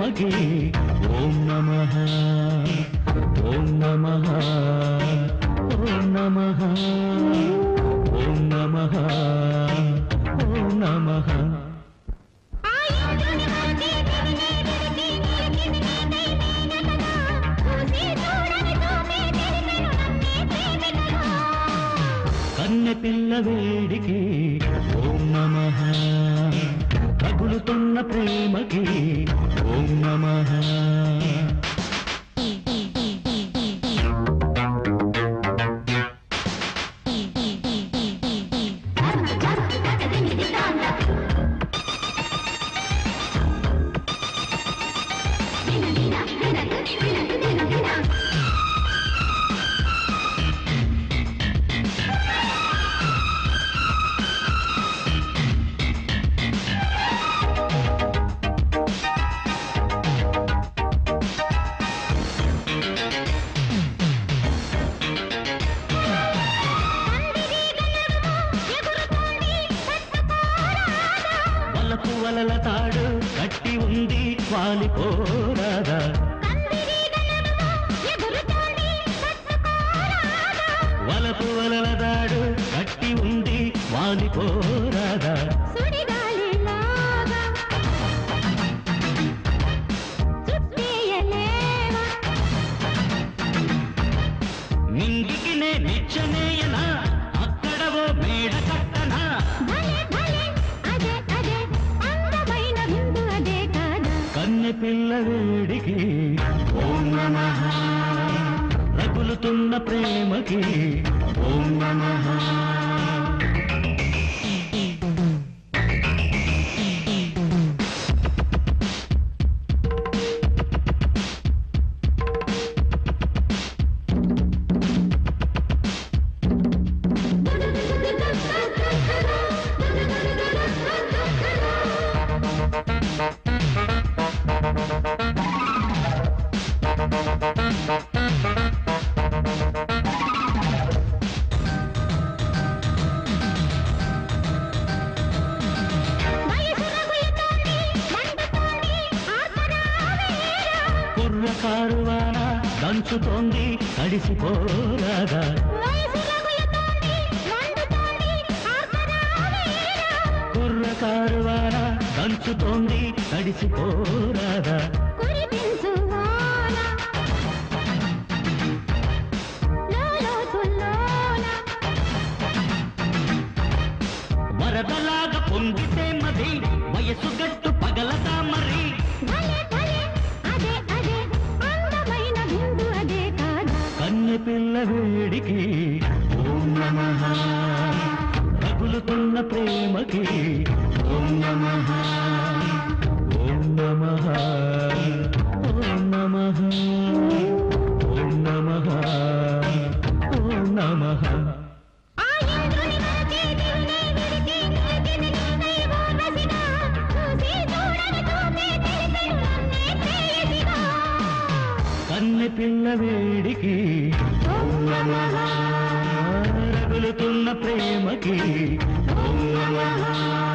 ప్రేమకి ఓం నమ ఓం నమ ఓం నమ ఓం నమ ఓం నమ ఆ ఇంద్రుని వాటి తిరిగే తిరిగి నిలిచింది నేనే కదా చూసి చూడని చూపే తెలిపెను నన్నే ప్రేమికగా కన్నె పిల్ల వేడికి ఓం నమ తగులుతున్న ప్రేమకి ఓం నమ వలపు వలల తాడు కట్టి ఉంది వాలిపోరాదా వలపు వలల తాడు కట్టి ఉంది వాలిపోరాదా నింగికి నే నిచ్చనేయనా అక్కడవో మేడ కట్టనా కన్నె పిల్ల వేడికి ఓం నమ రగులుతున్న ప్రేమకి ఓం నమ కుర్ర కారువాన దంచుతోంది తడిసిపోరాదా కుర్ర కారువాన దంచుతోంది తడిసిపోరాదా వరదలాగా పొంగితే మది వయసు గట్టు పగలదా మరి కన్నె పిల్ల వేడికి ఓం నమ రగులుతున్న ప్రేమకి ఓం నమ ఓం నమ ఓం నమ ఓం నమ ఓం నమ కన్నె పిల్ల వేడికి ఓం నమ రగులుతున్న ప్రేమకి ఓం నమ